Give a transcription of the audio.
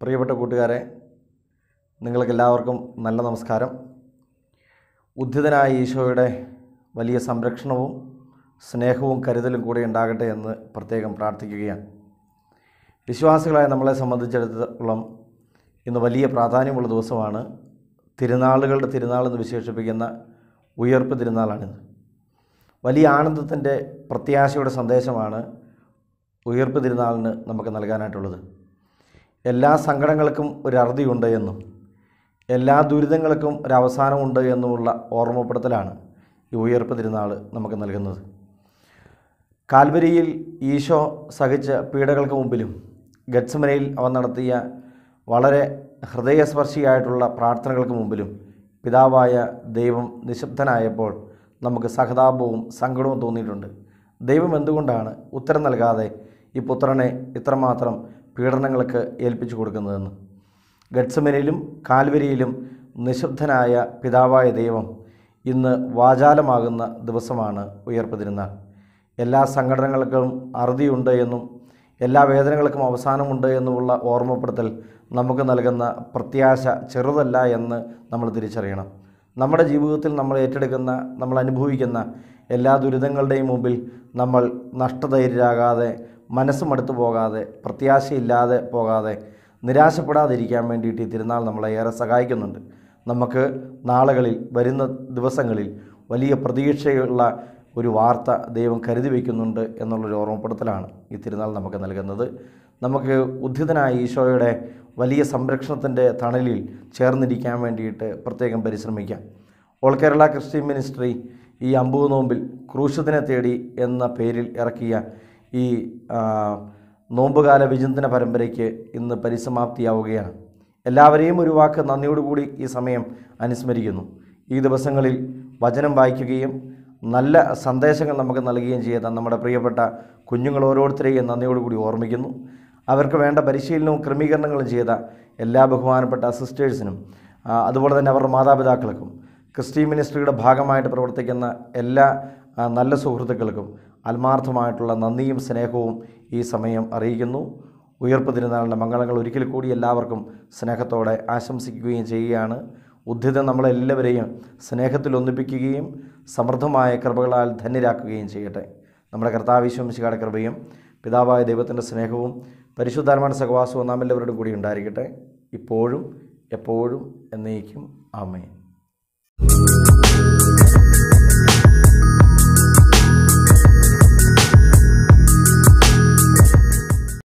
പ്രിയപ്പെട്ട കൂട്ടുകാരെ നിങ്ങൾക്കെല്ലാവർക്കും നല്ല നമസ്കാരം ഉദ്ധിതനായ ഈശോയുടെ വലിയ സംരക്ഷണവും സ്നേഹവും കരുതലും കൂടെ ഉണ്ടാകട്ടെ എന്ന് പ്രത്യേകം പ്രാർത്ഥിക്കുകയാണ് വിശ്വാസികളായ നമ്മളെ സംബന്ധിച്ചിടത്തോളം ഇന്ന് വലിയ പ്രാധാന്യമുള്ള ദിവസമാണ് തിരുനാളുകളുടെ തിരുനാൾ എന്ന് വിശേഷിപ്പിക്കുന്ന ഉയർപ്പ് തിരുനാളാണിത് വലിയ ആനന്ദത്തിൻ്റെ പ്രത്യാശയുടെ സന്ദേശമാണ് ഉയർപ്പ് തിരുനാളിന് നമുക്ക് നൽകാനായിട്ടുള്ളത് എല്ലാ സങ്കടങ്ങൾക്കും ഒരു അറുതിയുണ്ട് എന്നും എല്ലാ ദുരിതങ്ങൾക്കും ഒരു അവസാനമുണ്ട് എന്നുമുള്ള ഓർമ്മപ്പെടുത്തലാണ് ഈ ഉയർപ്പ് തിരുനാൾ നമുക്ക് നൽകുന്നത് കാൽവരിയിൽ ഈശോ സഹിച്ച പീഡകൾക്ക് മുമ്പിലും ഗത്സമനയിൽ അവൻ നടത്തിയ വളരെ ഹൃദയസ്പർശിയായിട്ടുള്ള പ്രാർത്ഥനകൾക്ക് മുമ്പിലും പിതാവായ ദൈവം നിശബ്ദനായപ്പോൾ നമുക്ക് സഹതാപവും സങ്കടവും തോന്നിയിട്ടുണ്ട് ദൈവം എന്തുകൊണ്ടാണ് ഉത്തരം നൽകാതെ ഈ പുത്രനെ ഇത്രമാത്രം പീഡനങ്ങൾക്ക് ഏൽപ്പിച്ചു കൊടുക്കുന്നതെന്ന് ഗഡ്സമനിലും കാൽവരിയിലും നിശബ്ദനായ പിതാവായ ദൈവം ഇന്ന് വാചാലമാകുന്ന ദിവസമാണ് ഉയർപ്പ് തിരുനാൾ എല്ലാ സംഘടനകൾക്കും അറുതിയുണ്ട് എന്നും എല്ലാ വേദനകൾക്കും അവസാനമുണ്ട് എന്നുമുള്ള ഓർമ്മപ്പെടുത്തൽ നമുക്ക് നൽകുന്ന പ്രത്യാശ ചെറുതല്ല എന്ന് നമ്മൾ തിരിച്ചറിയണം നമ്മുടെ ജീവിതത്തിൽ നമ്മൾ ഏറ്റെടുക്കുന്ന നമ്മൾ അനുഭവിക്കുന്ന എല്ലാ ദുരിതങ്ങളുടെയും മുമ്പിൽ നമ്മൾ നഷ്ടധൈര്യരാകാതെ മനസ്സ് മടുത്തു പോകാതെ പ്രത്യാശയില്ലാതെ പോകാതെ നിരാശപ്പെടാതിരിക്കാൻ വേണ്ടിയിട്ട് ഈ തിരുനാൾ നമ്മളെ ഏറെ സഹായിക്കുന്നുണ്ട് നമുക്ക് നാളുകളിൽ വരുന്ന ദിവസങ്ങളിൽ വലിയ പ്രതീക്ഷയുള്ള ഒരു വാർത്ത ദൈവം കരുതി വയ്ക്കുന്നുണ്ട് എന്നുള്ളൊരു ഓർമ്മപ്പെടുത്തലാണ് ഈ തിരുനാൾ നമുക്ക് നൽകുന്നത് നമുക്ക് ഉദ്ധിതനായ ഈശോയുടെ വലിയ സംരക്ഷണത്തിൻ്റെ തണലിൽ ചേർന്നിരിക്കാൻ വേണ്ടിയിട്ട് പ്രത്യേകം പരിശ്രമിക്കാം ഓൾ കേരള ക്രിസ്ത്യൻ മിനിസ്ട്രി ഈ അമ്പൂവ് നോമ്പിൽ ക്രൂശത്തിനെ തേടി എന്ന പേരിൽ ഇറക്കിയ ഈ ആ, നോമ്പുകാല വിചിന്തന പരമ്പരയ്ക്ക് ഇന്ന് പരിസമാപ്തിയാവുകയാണ് എല്ലാവരെയും ഒരു വാക്ക് നന്ദിയോടുകൂടി ഈ സമയം അനുസ്മരിക്കുന്നു ഈ ദിവസങ്ങളിൽ വചനം വായിക്കുകയും നല്ല സന്ദേശങ്ങൾ നമുക്ക് നൽകുകയും ചെയ്ത നമ്മുടെ പ്രിയപ്പെട്ട കുഞ്ഞുങ്ങൾ ഓരോരുത്തരെയും നന്ദിയോടുകൂടി ഓർമ്മിക്കുന്നു അവർക്ക് വേണ്ട പരിശീലനവും ക്രമീകരണങ്ങളും ചെയ്ത എല്ലാ ബഹുമാനപ്പെട്ട സിസ്റ്റേഴ്സിനും ആ, അതുപോലെ തന്നെ അവരുടെ മാതാപിതാക്കൾക്കും ക്രിസ്ത്യൻ മിനിസ്ട്രിയുടെ ഭാഗമായിട്ട് പ്രവർത്തിക്കുന്ന എല്ലാ ആ, നല്ല സുഹൃത്തുക്കൾക്കും ആത്മാർത്ഥമായിട്ടുള്ള നന്ദിയും സ്നേഹവും ഈ സമയം അറിയിക്കുന്നു ഉയർപ്പ് തിരുനാളിൻ്റെ മംഗളങ്ങൾ ഒരിക്കൽ കൂടി എല്ലാവർക്കും സ്നേഹത്തോടെ ആശംസിക്കുകയും ചെയ്യുകയാണ് ഉദ്ധിതം നമ്മളെല്ലാവരെയും സ്നേഹത്തിൽ ഒന്നിപ്പിക്കുകയും സമൃദ്ധമായ കൃപകളാൽ ധന്യരാക്കുകയും ചെയ്യട്ടെ നമ്മുടെ കർത്താവിശ്വംശികാടെ കൃപയും പിതാവായ ദൈവത്തിൻ്റെ സ്നേഹവും പരിശുദ്ധാത്മാന സഹവാസവും നാം എല്ലാവരോടും കൂടി ഉണ്ടായിരിക്കട്ടെ ഇപ്പോഴും എപ്പോഴും എന്നേക്കും ആമേൻ